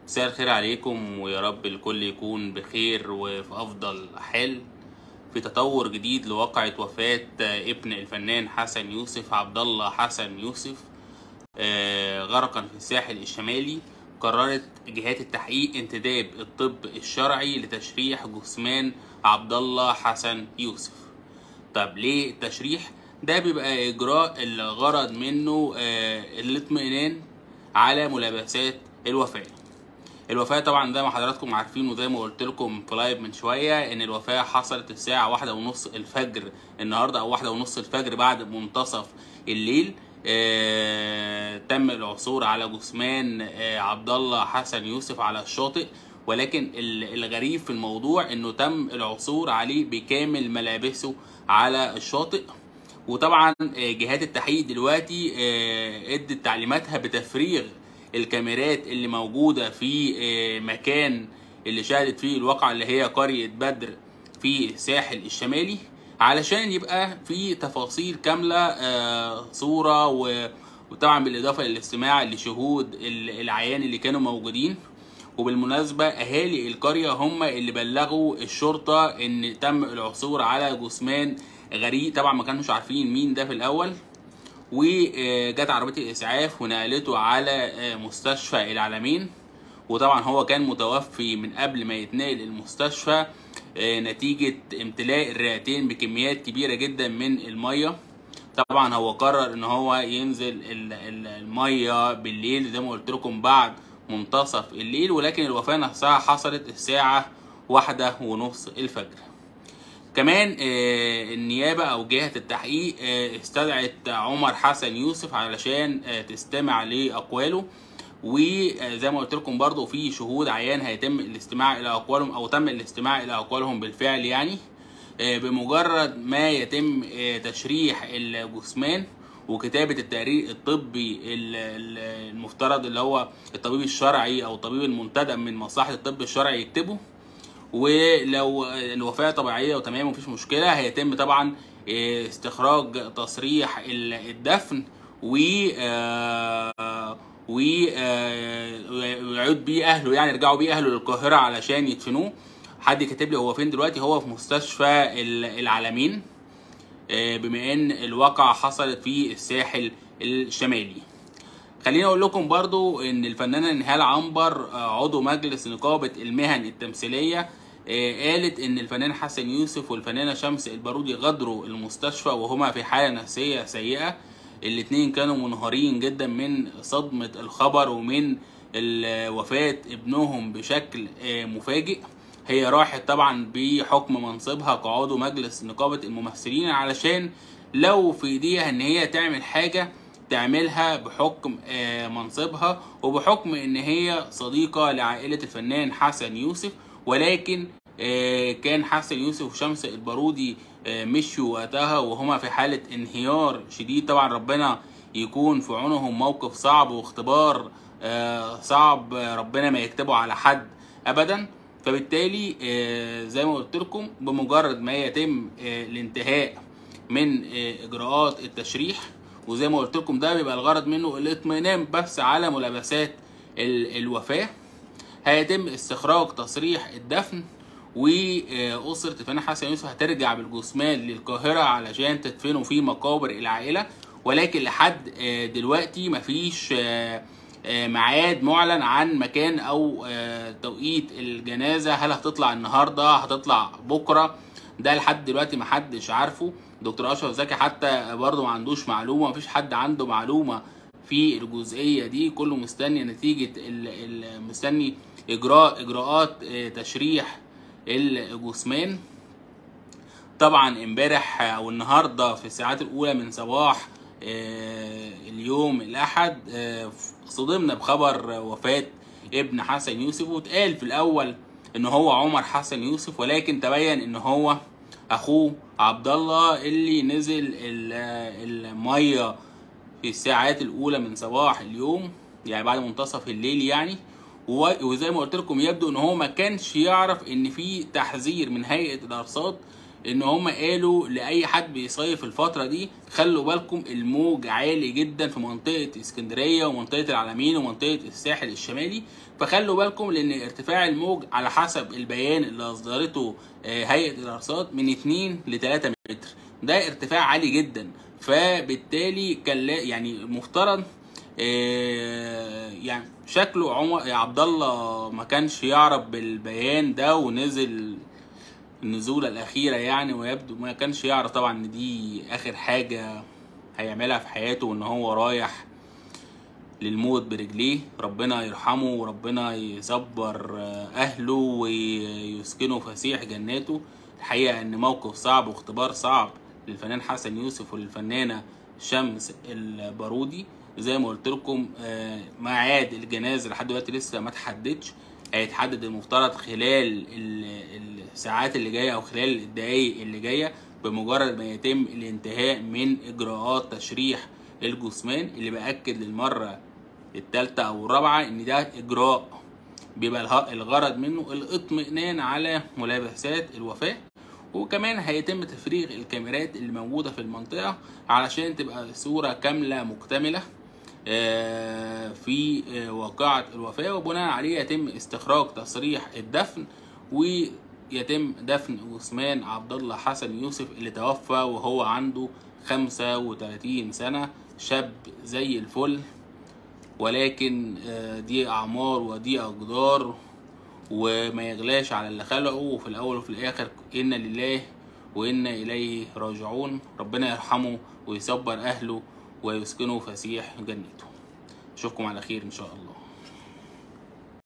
مساء الخير عليكم ويا رب الكل يكون بخير وفي أفضل حال في تطور جديد لواقعة وفاة ابن الفنان حسن يوسف عبد الله حسن يوسف آه، غرقا في الساحل الشمالي قررت جهات التحقيق انتداب الطب الشرعي لتشريح جثمان عبد الله حسن يوسف طب ليه التشريح ده بيبقى اجراء الغرض منه آه، الاطمئنان على ملابسات الوفاه الوفاة طبعا زي ما حضراتكم عارفين وزي ما قلت لكم في لايف من شوية ان الوفاة حصلت الساعة واحدة ونص الفجر النهاردة او واحدة ونص الفجر بعد منتصف الليل آه تم العثور على جثمان آه عبد الله حسن يوسف على الشاطئ ولكن ال- الغريب في الموضوع انه تم العثور عليه بكامل ملابسه على الشاطئ وطبعا آه، جهات التحقيق دلوقتي آه، ادت تعليماتها بتفريغ الكاميرات اللي موجوده في آه، مكان اللي شهدت فيه الواقعه اللي هي قريه بدر في الساحل الشمالي علشان يبقى في تفاصيل كامله آه، صوره و- وطبعا بالاضافه للاستماع لشهود ال- العيان اللي كانوا موجودين وبالمناسبة أهالي القرية هم اللي بلغوا الشرطة إن تم العثور على جثمان غريق طبعا ما كانوش عارفين مين ده في الأول وجت عربية الإسعاف ونقلته على آه، مستشفى العالمين وطبعا هو كان متوفي من قبل ما يتنقل المستشفى آه، نتيجة امتلاء الرئتين بكميات كبيرة جدا من المية طبعا هو قرر ان هو ينزل ال- ال- الميه بالليل زي ما قلت لكم بعد منتصف الليل ولكن الوفاه نفسها حصلت الساعه واحدة ونص الفجر كمان آه، النيابة أو جهة التحقيق آه، استدعت عمر حسن يوسف علشان آه، تستمع لأقواله وزي ما قلت لكم برضو في شهود عيان هيتم الاستماع إلى أقوالهم أو تم الاستماع إلى أقوالهم بالفعل يعني آه، بمجرد ما يتم آه، تشريح الجثمان وكتابة التقرير الطبي ال- ال- المفترض اللي هو الطبيب الشرعي أو الطبيب المنتدب من مصلحة الطب الشرعي يكتبه ولو الوفاة طبيعية وتمام مفيش مشكلة هيتم طبعا آه، استخراج تصريح ال- الدفن و آه، و آه، ويعود بيه اهله يعني يرجعوا بيه اهله للقاهرة علشان يدفنوه حد كاتب لي هو فين دلوقتي هو في مستشفى ال- العالمين آه، بما ان الواقعة حصلت في الساحل الشمالي خليني اقول لكم برضو ان الفنانه نهال عنبر آه، عضو مجلس نقابه المهن التمثيليه آه، قالت ان الفنان حسن يوسف والفنانه شمس البارودي غادروا المستشفى وهما في حاله نفسيه سيئه الاتنين كانوا منهارين جدا من صدمه الخبر ومن ال- وفاه ابنهم بشكل آه، مفاجئ هي راحت طبعا بحكم منصبها كعضو مجلس نقابه الممثلين علشان لو في ايديها ان هي تعمل حاجه تعملها بحكم آه، منصبها وبحكم ان هي صديقة لعائلة الفنان حسن يوسف ولكن آه، كان حسن يوسف وشمس البارودي آه، مشوا وقتها وهما في حالة انهيار شديد طبعا ربنا يكون في عونهم موقف صعب واختبار آه، صعب آه، ربنا ما يكتبه على حد ابدا فبالتالي آه، زي ما قلت لكم بمجرد ما يتم آه، الانتهاء من آه، اجراءات التشريح وزي ما قلت لكم ده بيبقى الغرض منه الاطمئنان بس على ملابسات ال- الوفاه هيتم استخراج تصريح الدفن وأسرة الفنان حسن يوسف هترجع بالجثمان للقاهرة علشان تدفنه في مقابر العائلة ولكن لحد آه، دلوقتي مفيش آه، آه، ميعاد معلن عن مكان أو آه، توقيت الجنازة هل هتطلع النهاردة هتطلع بكرة ده لحد دلوقتي محدش عارفه دكتور اشرف زكي حتى برضه ما عندوش معلومه مفيش حد عنده معلومه في الجزئيه دي كله مستني نتيجه ال- ال- مستني اجراء اجراءات آه، تشريح الجثمان طبعا امبارح او النهارده في الساعات الاولى من صباح آه، اليوم الاحد آه، صدمنا بخبر وفاه ابن حسن يوسف واتقال في الاول ان هو عمر حسن يوسف ولكن تبين ان هو اخوه عبد الله اللي نزل ال- الميه في الساعات الاولى من صباح اليوم يعني بعد منتصف الليل يعني و- وزي ما قلت لكم يبدو ان هو ما كانش يعرف ان في تحذير من هيئه الارصاد ان هم قالوا لاي حد بيصيف الفتره دي خلوا بالكم الموج عالي جدا في منطقه اسكندريه ومنطقه العلمين ومنطقه الساحل الشمالي فخلوا بالكم لان ارتفاع الموج على حسب البيان اللي اصدرته آه، هيئه الارصاد من 2 ل 3 متر ده ارتفاع عالي جدا فبالتالي كان لا- يعني مفترض آه، يعني شكله عمر عبد الله ما كانش يعرف بالبيان ده ونزل النزولة الأخيرة يعني ويبدو ما كانش يعرف طبعا إن دي آخر حاجة هيعملها في حياته وإن هو رايح للموت برجليه ربنا يرحمه وربنا يصبر آه، أهله ويسكنه فسيح جناته الحقيقة إن موقف صعب واختبار صعب للفنان حسن يوسف وللفنانة شمس البارودي زي ما قلت لكم آه، ميعاد الجنازة لحد دلوقتي لسه ما تحددش هيتحدد المفترض خلال ال- الساعات اللي جايه او خلال الدقايق اللي جايه بمجرد ما يتم الانتهاء من اجراءات تشريح الجثمان اللي باكد للمره الثالثه او الرابعه ان ده اجراء بيبقى اله- الغرض منه الاطمئنان على ملابسات الوفاه وكمان هيتم تفريغ الكاميرات اللي موجوده في المنطقه علشان تبقى صوره كامله مكتمله آه، في آه، واقعة الوفاة وبناء عليه يتم استخراج تصريح الدفن ويتم دفن عثمان عبد الله حسن يوسف اللي توفى وهو عنده 35 سنة شاب زي الفل ولكن آه، دي أعمار ودي أقدار وما يغلاش على اللي خلقه وفي الأول وفي الآخر إنا لله وإنا إليه راجعون ربنا يرحمه ويصبر أهله ويسكنه فسيح جنته أشوفكم على خير إن شاء الله